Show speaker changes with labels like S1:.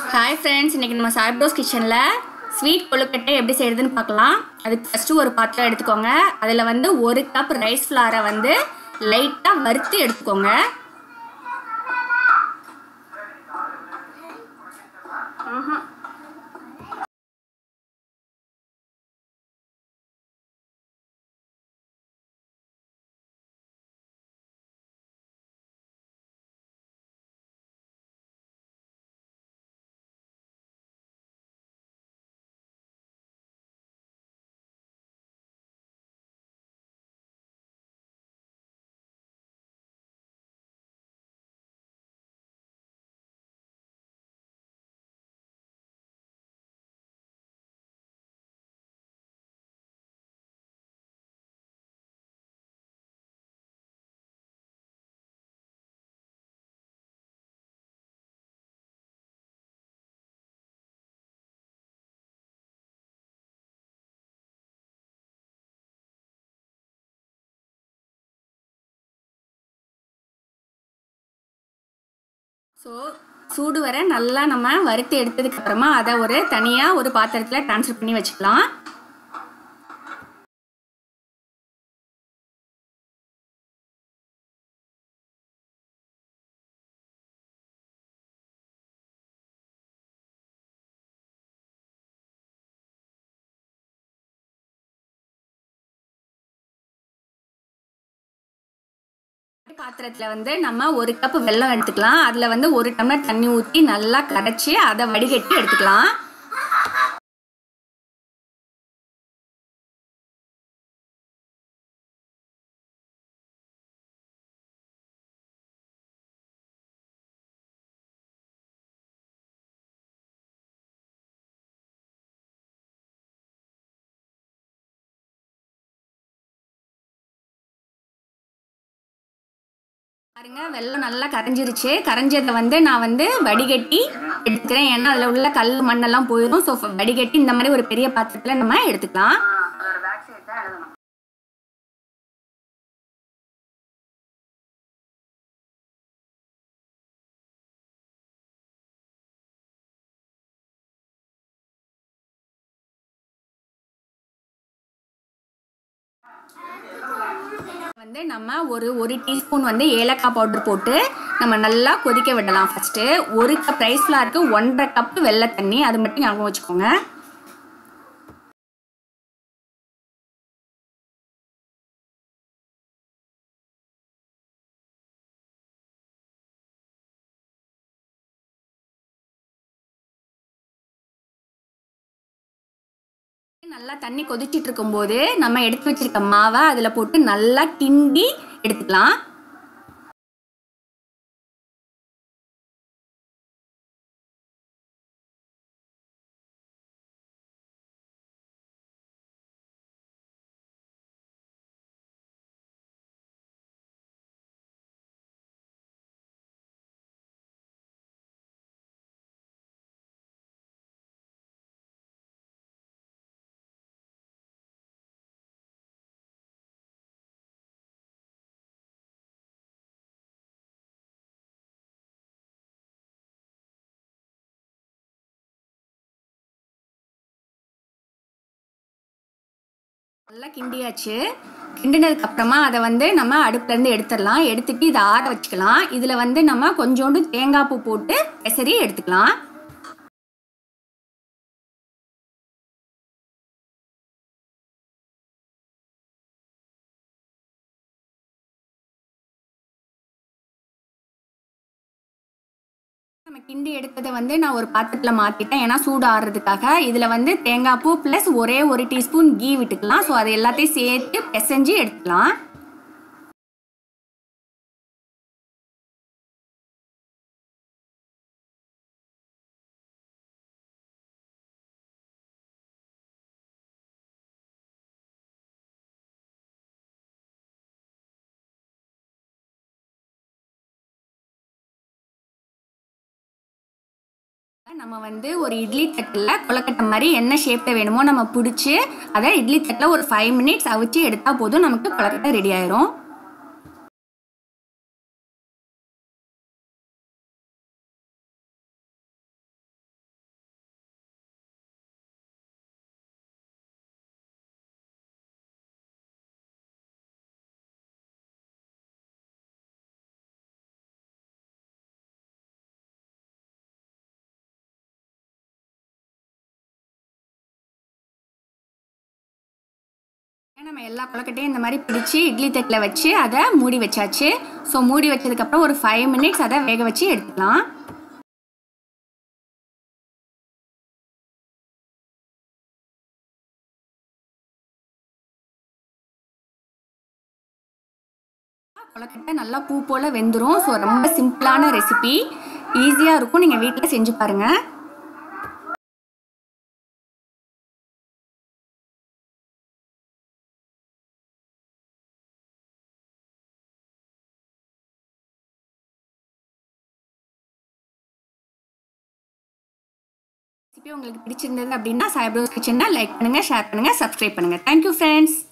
S1: hi friends இன்றைக்கி நம்ம சாய்ப்ரோஸ் கிச்சனில் ஸ்வீட் கொழுக்கட்டை எப்படி செய்கிறதுன்னு பார்க்கலாம் அதுக்கு ஃபஸ்ட்டு ஒரு பாத்திரம் எடுத்துக்கோங்க அதில் வந்து ஒரு கப் ரைஸ் ஃப்ளாரை வந்து லைட்டாக வறுத்து எடுத்துக்கோங்க ஸோ சூடு வர நல்லா நம்ம வறுத்து எடுத்ததுக்கு அப்புறமா அதை ஒரு தனியாக ஒரு பாத்திரத்தில் ட்ரான்ஸ்ஃபர் பண்ணி வச்சுக்கலாம் பாத்திரத்தில் வந்து நம்ம ஒரு கப் வெல்லம் எடுத்துக்கலாம் அதில் வந்து ஒரு டம்ளர் தண்ணி ஊற்றி நல்லா கரைச்சி அதை வடிகட்டி எடுத்துக்கலாம் பாருங்க வெள்ளம் நல்லா கரைஞ்சிருச்சு கரைஞ்சதை வந்து நான் வந்து வடிகட்டி எடுத்துக்கிறேன் ஏன்னா அதில் உள்ள கல் மண்ணெல்லாம் போயிடும் ஸோ வடிகட்டி இந்த மாதிரி ஒரு பெரிய பாத்திரத்தில் நம்ம எடுத்துக்கலாம்
S2: அதோட பேக் சைடு தான் எழுதணும்
S1: வந்து நம்ம ஒரு ஒரு டீஸ்பூன் வந்து ஏலக்காய் பவுடர் போட்டு நம்ம நல்லா கொதிக்க விடலாம் ஃபஸ்ட்டு ஒரு கப் ரைஸ் ஃப்ளாருக்கு ஒன்றரை கப் வெள்ளை தண்ணி அது மட்டும் ஞாபகம் வச்சுக்கோங்க நல்லா தண்ணி கொதிச்சிட்டு இருக்கும்போது நம்ம எடுத்து வச்சிருக்க மாவை அதில் போட்டு நல்லா கிண்டி எடுத்துக்கலாம் நல்லா கிண்டியாச்சு கிண்டினதுக்கு அப்புறமா அதை வந்து நம்ம அடுப்புலேருந்து எடுத்துடலாம் எடுத்துட்டு இதை ஆற வச்சுக்கலாம் இதில் வந்து நம்ம கொஞ்சோண்டு தேங்காய் பூ போட்டு பெசரி எடுத்துக்கலாம் நம்ம கிண்டி எடுத்ததை வந்து நான் ஒரு பாத்திரத்தில் மாற்றிட்டேன் ஏன்னா சூடு ஆறுறதுக்காக இதில் வந்து தேங்காய் பூ ப்ளஸ் ஒரே ஒரு டீஸ்பூன் கீ விட்டுக்கலாம் ஸோ அது எல்லாத்தையும் சேர்த்து பிசைஞ்சு எடுத்துக்கலாம் நம்ம வந்து ஒரு இட்லி தட்டில் கொலக்கட்டை மாதிரி என்ன ஷேப்பில் வேணுமோ நம்ம பிடிச்சி அதை இட்லி தட்டில் ஒரு ஃபைவ் மினிட்ஸ் அவிச்சு எடுத்தால் போதும் நமக்கு கொலக்கட்டை ரெடி ஆயிரும் நம்ம எல்லா கொழுக்கட்டையும் இந்த மாதிரி பிடிச்சி இட்லி தட்டில் வச்சு அதை மூடி வச்சாச்சு ஸோ மூடி வச்சதுக்கப்புறம் ஒரு ஃபைவ் மினிட்ஸ் அதை வேக வச்சு எடுத்துக்கலாம் கொழுக்கட்டை நல்லா பூ போல் வெந்துடும் ஸோ ரொம்ப சிம்பிளான ரெசிபி ஈஸியாக இருக்கும் நீங்கள் வீட்டில் செஞ்சு பாருங்கள் ரெசிபி உங்களுக்கு பிடிச்சிருந்தது அப்படின்னா சாய்ப்ரோஸ் கிச்சனை லைக் பண்ணுங்கள் ஷேர் பண்ணுங்கள் சப்ஸ்கிரைப் பண்ணுங்கள் தேங்க்யூ ஃப்ரெண்ட்ஸ்